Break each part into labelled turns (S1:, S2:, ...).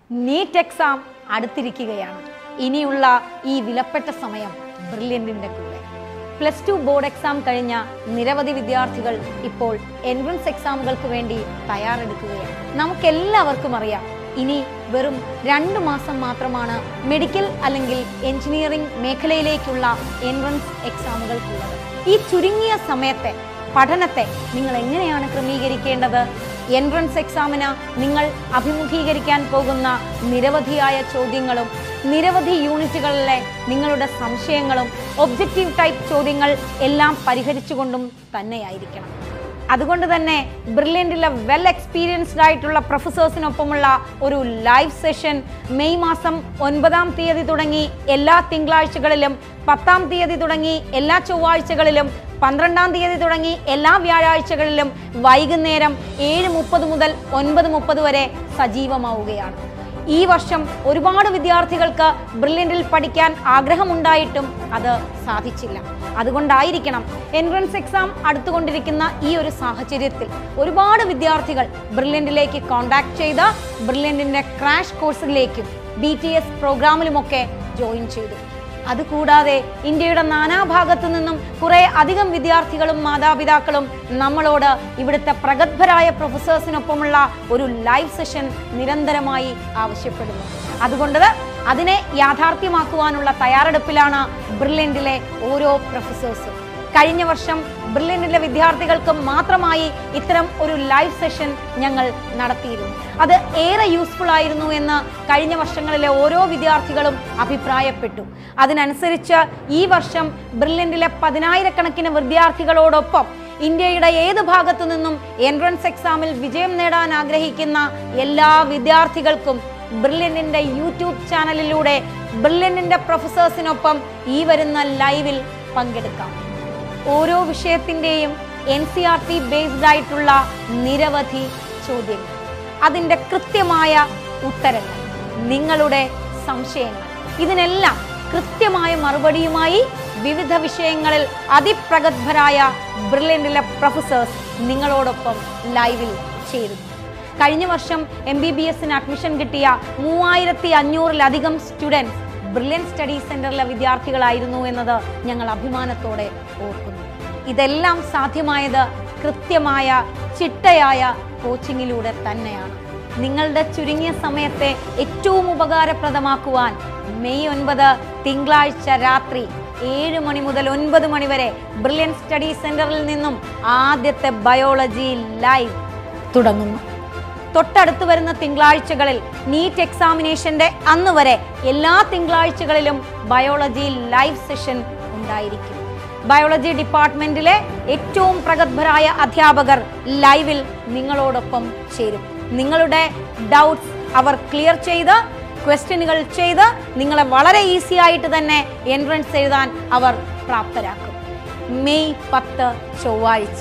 S1: NEET exam അടുത്തിരിക്കുകയാണ് ഇനിയുള്ള ഈ വിലപ്പെട്ട സമയം ബ്രില്യൻറ്റിൻ്റെ കൂടെ പ്ലസ് ടു ബോർഡ് എക്സാം കഴിഞ്ഞ നിരവധി വിദ്യാർത്ഥികൾ ഇപ്പോൾ എൻട്രൻസ് എക്സാമുകൾക്ക് വേണ്ടി തയ്യാറെടുക്കുകയാണ് നമുക്കെല്ലാവർക്കും അറിയാം ഇനി വെറും രണ്ട് മാസം മാത്രമാണ് മെഡിക്കൽ അല്ലെങ്കിൽ എഞ്ചിനീയറിംഗ് മേഖലയിലേക്കുള്ള എൻട്രൻസ് എക്സാമുകൾക്കുള്ളത് ഈ ചുരുങ്ങിയ സമയത്തെ പഠനത്തെ നിങ്ങൾ എങ്ങനെയാണ് ക്രമീകരിക്കേണ്ടത് എൻട്രൻസ് എക്സാമിന് നിങ്ങൾ അഭിമുഖീകരിക്കാൻ പോകുന്ന നിരവധിയായ ചോദ്യങ്ങളും നിരവധി യൂണിറ്റുകളിലെ നിങ്ങളുടെ സംശയങ്ങളും ഒബ്ജക്റ്റീവ് ടൈപ്പ് ചോദ്യങ്ങൾ എല്ലാം പരിഹരിച്ചുകൊണ്ടും തന്നെയായിരിക്കണം അതുകൊണ്ട് തന്നെ ബ്രില്യൻറ്റിലെ വെൽ എക്സ്പീരിയൻസ്ഡ് ആയിട്ടുള്ള പ്രൊഫസേഴ്സിനൊപ്പമുള്ള ഒരു ലൈവ് സെഷൻ മെയ് മാസം ഒൻപതാം തീയതി തുടങ്ങി എല്ലാ തിങ്കളാഴ്ചകളിലും പത്താം തീയതി തുടങ്ങി എല്ലാ ചൊവ്വാഴ്ചകളിലും പന്ത്രണ്ടാം തീയതി തുടങ്ങി എല്ലാ വ്യാഴാഴ്ചകളിലും വൈകുന്നേരം ഏഴ് മുപ്പത് മുതൽ ഒൻപത് മുപ്പത് വരെ സജീവമാവുകയാണ് ഈ വർഷം ഒരുപാട് വിദ്യാർത്ഥികൾക്ക് ബ്രില്യൻറ്റിൽ പഠിക്കാൻ ആഗ്രഹമുണ്ടായിട്ടും അത് സാധിച്ചില്ല അതുകൊണ്ടായിരിക്കണം എൻട്രൻസ് എക്സാം അടുത്തുകൊണ്ടിരിക്കുന്ന ഈ ഒരു സാഹചര്യത്തിൽ ഒരുപാട് വിദ്യാർത്ഥികൾ ബ്രില്യൻറ്റിലേക്ക് കോണ്ടാക്ട് ചെയ്ത് ബ്രില്യൻറ്റിൻ്റെ ക്രാഷ് കോഴ്സുകളിലേക്കും ബി ടി എസ് പ്രോഗ്രാമിലുമൊക്കെ ജോയിൻ ചെയ്തു അതുകൂടാതെ ഇന്ത്യയുടെ നാനാഭാഗത്തു നിന്നും കുറെ അധികം വിദ്യാർത്ഥികളും മാതാപിതാക്കളും നമ്മളോട് ഇവിടുത്തെ പ്രഗത്ഭരായ പ്രൊഫസേഴ്സിനൊപ്പമുള്ള ഒരു ലൈവ് സെഷൻ നിരന്തരമായി ആവശ്യപ്പെടുന്നു അതുകൊണ്ട് അതിനെ യാഥാർത്ഥ്യമാക്കുവാനുള്ള തയ്യാറെടുപ്പിലാണ് ബ്രില്യൻറ്റിലെ ഓരോ പ്രൊഫസേഴ്സും കഴിഞ്ഞ വർഷം ബ്രില്യൻറ്റിലെ വിദ്യാർത്ഥികൾക്ക് മാത്രമായി ഇത്തരം ഒരു ലൈവ് സെഷൻ ഞങ്ങൾ നടത്തിയിരുന്നു അത് ഏറെ യൂസ്ഫുൾ ആയിരുന്നു എന്ന് കഴിഞ്ഞ വർഷങ്ങളിലെ ഓരോ വിദ്യാർത്ഥികളും അഭിപ്രായപ്പെട്ടു അതിനനുസരിച്ച് ഈ വർഷം ബ്രില്യൻറ്റിലെ പതിനായിരക്കണക്കിന് വിദ്യാർത്ഥികളോടൊപ്പം ഇന്ത്യയുടെ ഏത് ഭാഗത്തു നിന്നും എൻട്രൻസ് എക്സാമിൽ വിജയം നേടാൻ ആഗ്രഹിക്കുന്ന എല്ലാ വിദ്യാർത്ഥികൾക്കും ബ്രില്യൻറ്റിൻ്റെ യൂട്യൂബ് ചാനലിലൂടെ ബ്രില്യൻറ്റിൻ്റെ പ്രൊഫസേഴ്സിനൊപ്പം ഈ വരുന്ന ലൈവിൽ പങ്കെടുക്കാം ഓരോ വിഷയത്തിൻ്റെയും N C R T based ആയിട്ടുള്ള നിരവധി ചോദ്യങ്ങൾ അതിൻ്റെ കൃത്യമായ ഉത്തരങ്ങൾ നിങ്ങളുടെ സംശയങ്ങൾ ഇതിനെല്ലാം കൃത്യമായ മറുപടിയുമായി വിവിധ വിഷയങ്ങളിൽ അതിപ്രഗത്ഭരായ ബ്രില്യൻറ്റിലെ പ്രൊഫസേഴ്സ് നിങ്ങളോടൊപ്പം ലൈവിൽ ചേരുന്നു കഴിഞ്ഞ വർഷം എം ബി ബി എസിന് അഡ്മിഷൻ കിട്ടിയ മൂവായിരത്തി അഞ്ഞൂറിലധികം സ്റ്റുഡൻസ് ബ്രില്യൻ സ്റ്റഡി സെന്ററിലെ വിദ്യാർത്ഥികളായിരുന്നു എന്നത് ഞങ്ങൾ അഭിമാനത്തോടെ ഓർക്കുന്നു ഇതെല്ലാം സാധ്യമായത് കൃത്യമായ ചിട്ടയായ കോച്ചിങ്ങിലൂടെ തന്നെയാണ് നിങ്ങളുടെ ചുരുങ്ങിയ സമയത്തെ ഏറ്റവും ഉപകാരപ്രദമാക്കുവാൻ മെയ് ഒൻപത് തിങ്കളാഴ്ച രാത്രി ഏഴ് മണി മുതൽ ഒൻപത് മണി വരെ ബ്രില്യൻ സ്റ്റഡി സെന്ററിൽ നിന്നും ആദ്യത്തെ ബയോളജി ലൈവ് തുടങ്ങുന്നു തൊട്ടടുത്ത് വരുന്ന തിങ്കളാഴ്ചകളിൽ നീറ്റ് എക്സാമിനേഷന്റെ അന്ന് വരെ എല്ലാ തിങ്കളാഴ്ചകളിലും ബയോളജി ലൈവ് സെഷൻ ഉണ്ടായിരിക്കും ബയോളജി ഡിപ്പാർട്ട്മെന്റിലെ ഏറ്റവും പ്രഗത്ഭരായ അധ്യാപകർ ലൈവിൽ നിങ്ങളോടൊപ്പം ചേരും നിങ്ങളുടെ ഡൗട്ട്സ് അവർ ക്ലിയർ ചെയ്ത് ക്വസ്റ്റ്യനുകൾ ചെയ്ത് നിങ്ങളെ വളരെ ഈസി ആയിട്ട് തന്നെ എൻട്രൻസ് എഴുതാൻ അവർ പ്രാപ്തരാക്കും മെയ് പത്ത് ചൊവ്വാഴ്ച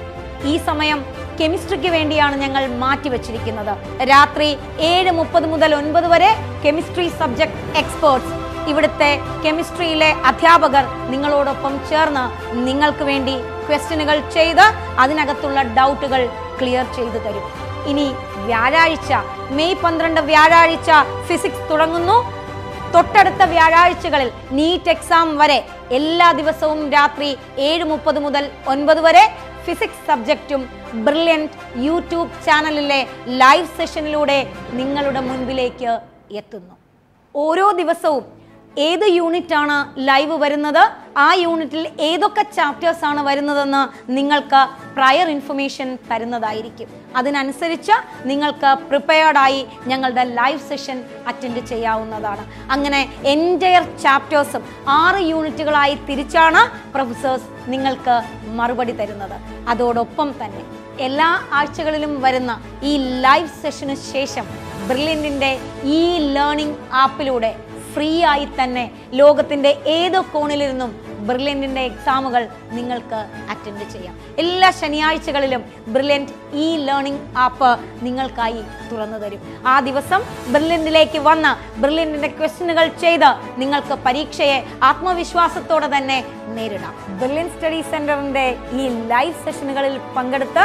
S1: ഈ സമയം കെമിസ്ട്രിക്ക് വേണ്ടിയാണ് ഞങ്ങൾ മാറ്റിവെച്ചിരിക്കുന്നത് രാത്രി ഏഴ് മുപ്പത് മുതൽ ഒൻപത് വരെ കെമിസ്ട്രി സബ്ജക്ട് എക്സ്പേർട്സ് ഇവിടുത്തെ കെമിസ്ട്രിയിലെ അധ്യാപകർ നിങ്ങളോടൊപ്പം ചേർന്ന് നിങ്ങൾക്ക് വേണ്ടി ക്വസ്റ്റ്യനുകൾ ചെയ്ത് അതിനകത്തുള്ള ഡൗട്ടുകൾ ക്ലിയർ ചെയ്തു തരും ഇനി വ്യാഴാഴ്ച മെയ് പന്ത്രണ്ട് വ്യാഴാഴ്ച ഫിസിക്സ് തുടങ്ങുന്നു തൊട്ടടുത്ത വ്യാഴാഴ്ചകളിൽ നീറ്റ് എക്സാം വരെ എല്ലാ ദിവസവും രാത്രി ഏഴ് മുപ്പത് മുതൽ ഒൻപത് വരെ ഫിസിക്സ് സബ്ജക്റ്റും ബ്രില്യൻറ്റ് യൂട്യൂബ് ചാനലിലെ ലൈവ് സെഷനിലൂടെ നിങ്ങളുടെ മുൻപിലേക്ക് എത്തുന്നു ഓരോ ദിവസവും ഏത് യൂണിറ്റാണ് ലൈവ് വരുന്നത് ആ യൂണിറ്റിൽ ഏതൊക്കെ ചാപ്റ്റേഴ്സ് ആണ് വരുന്നതെന്ന് നിങ്ങൾക്ക് പ്രയർ ഇൻഫർമേഷൻ തരുന്നതായിരിക്കും അതിനനുസരിച്ച് നിങ്ങൾക്ക് പ്രിപ്പയർഡായി ഞങ്ങളുടെ ലൈവ് സെഷൻ അറ്റൻഡ് ചെയ്യാവുന്നതാണ് അങ്ങനെ എൻറ്റയർ ചാപ്റ്റേഴ്സും ആറ് യൂണിറ്റുകളായി തിരിച്ചാണ് പ്രൊഫസേഴ്സ് നിങ്ങൾക്ക് മറുപടി തരുന്നത് അതോടൊപ്പം തന്നെ എല്ലാ ആഴ്ചകളിലും വരുന്ന ഈ ലൈവ് സെഷന് ശേഷം ബ്രില്യൻറ്റിൻ്റെ ഈ ലേണിംഗ് ആപ്പിലൂടെ ഫ്രീ ആയി തന്നെ ലോകത്തിൻ്റെ ഏതോ കോണിലിരുന്നും ബ്രില്യൻറ്റിൻ്റെ എക്സാമുകൾ നിങ്ങൾക്ക് അറ്റൻഡ് ചെയ്യാം എല്ലാ ശനിയാഴ്ചകളിലും ബ്രില്യൻറ്റ് ഈ ലേണിംഗ് ആപ്പ് നിങ്ങൾക്കായി തുറന്നു തരും ആ ദിവസം ബ്രില്യൻറ്റിലേക്ക് വന്ന് ബ്രില്യൻറ്റിൻ്റെ ക്വസ്റ്റ്യനുകൾ ചെയ്ത് നിങ്ങൾക്ക് പരീക്ഷയെ ആത്മവിശ്വാസത്തോടെ തന്നെ നേരിടാം ബ്രില്യൻ സ്റ്റഡി സെൻറ്ററിൻ്റെ ഈ ലൈവ് സെഷനുകളിൽ പങ്കെടുത്ത്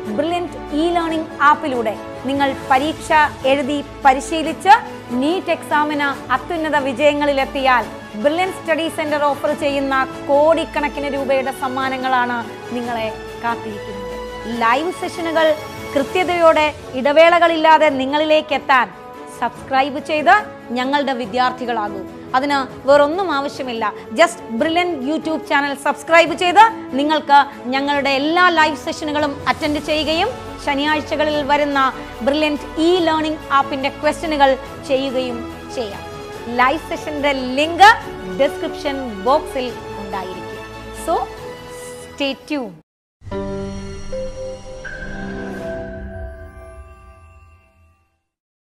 S1: ബ്രില്യൻറ്റ് ഇ ലേണിംഗ് ആപ്പിലൂടെ നിങ്ങൾ പരീക്ഷ എഴുതി പരിശീലിച്ച് നീറ്റ് എക്സാമിന് അത്യുന്നത വിജയങ്ങളിലെത്തിയാൽ ബ്രില്യൻ സ്റ്റഡി സെന്റർ ഓഫർ ചെയ്യുന്ന കോടിക്കണക്കിന് രൂപയുടെ സമ്മാനങ്ങളാണ് നിങ്ങളെ കാത്തിരിക്കുന്നത് ലൈവ് സെഷനുകൾ കൃത്യതയോടെ ഇടവേളകളില്ലാതെ നിങ്ങളിലേക്ക് എത്താൻ സബ്സ്ക്രൈബ് ചെയ്ത് ഞങ്ങളുടെ വിദ്യാർത്ഥികളാകൂ അതിന് വേറൊന്നും ആവശ്യമില്ല just Brilliant YouTube channel subscribe ചെയ്ത് നിങ്ങൾക്ക് ഞങ്ങളുടെ എല്ലാ ലൈവ് സെഷനുകളും അറ്റൻഡ് ചെയ്യുകയും ശനിയാഴ്ചകളിൽ വരുന്ന ബ്രില്യൻറ്റ് ഇ ലേണിംഗ് ആപ്പിന്റെ ക്വസ്റ്റ്യനുകൾ ചെയ്യുകയും ചെയ്യാം ലൈവ് സെഷന്റെ ലിങ്ക് ഡിസ്ക്രിപ്ഷൻ ബോക്സിൽ ഉണ്ടായിരിക്കും സോ സ്റ്റേ ട്യൂൺ